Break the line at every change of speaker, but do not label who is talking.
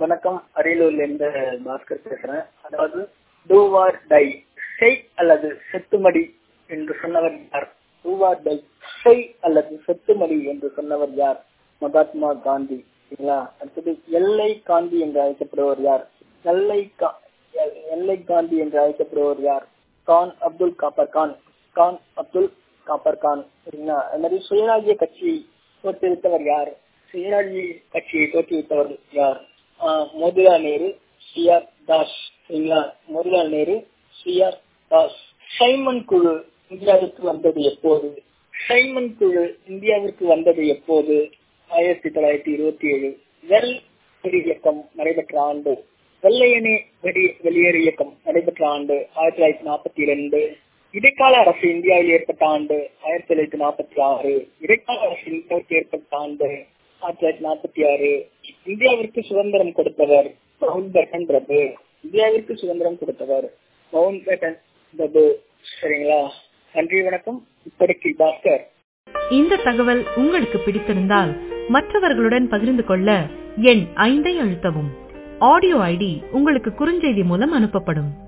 வணக்கம் அரியலூர்ல இருந்து பாஸ்கர் பேசுறேன் அதாவது டூ ஆர் டை செய் அல்லது செத்துமடி என்று சொன்னவர் யார் டூ ஆர் டை செய் அல்லது செத்துமடி என்று சொன்னவர் யார் மகாத்மா காந்தி சரிங்களா அடுத்தது எல்லை காந்தி என்று அழைக்கப்படுவர் யார் எல்லை கா- எல்- எல்லை காந்தி என்று அழைக்கப்படுவர் யார் கான் அப்துல் காப்பர் கான் கான் அப்துல் காப்பர் கான் சரிங்களா அது மாதிரி சுயராஜ்ய கட்சியை தோற்றுவித்தவர் யார் சுயராஜ்ய கட்சியை தோற்றுவித்தவர் யார் ஆஹ் மோதிலால் நேரு சி ஆர் தாஸ் சரிங்களா Motilal Nehru C R Das Simon குழு இந்தியாவிற்கு வந்தது எப்போது சைமன் குழு இந்தியாவிற்கு வந்தது எப்போது ஆயிரத்தி தொள்ளாயிரத்தி இருபத்தி ஏழு வெல் வெடி இயக்கம் நடைபெற்ற ஆண்டு வெள்ளையனே வெடி வெளியேறு இயக்கம் நடைபெற்ற ஆண்டு ஆயிரத்தி தொள்ளாயிரத்தி நாற்பத்தி இரண்டு இடைக்கால அரசு இந்தியாவில் ஏற்பட்ட ஆண்டு ஆயிரத்தி தொள்ளாயிரத்தி நாற்பத்தி ஆறு இடைக்கால அரசு இந்தியாவுக்கு ஏற்பட்ட ஆண்டு ஆயிரத்தி தொள்ளாயிரத்தி நாற்பத்தி ஆறு இந்தியாவிற்கு சுதந்திரம் கொடுத்தவர் மவுண்ட் பேட்டன் பிரபு இந்தியாவிற்கு சுதந்திரம் கொடுத்தவர் மவுண்ட் பேட்டன் பிரபு சரிங்களா நன்றி வணக்கம் இப்படிக்கு பாஸ்கர்
இந்த தகவல் உங்களுக்கு பிடித்திருந்தால் மற்றவர்களுடன் பகிர்ந்து கொள்ள எண் ஐந்தை அழுத்தவும் ஆடியோ ஐடி உங்களுக்கு குறுஞ்செய்தி மூலம் அனுப்பப்படும்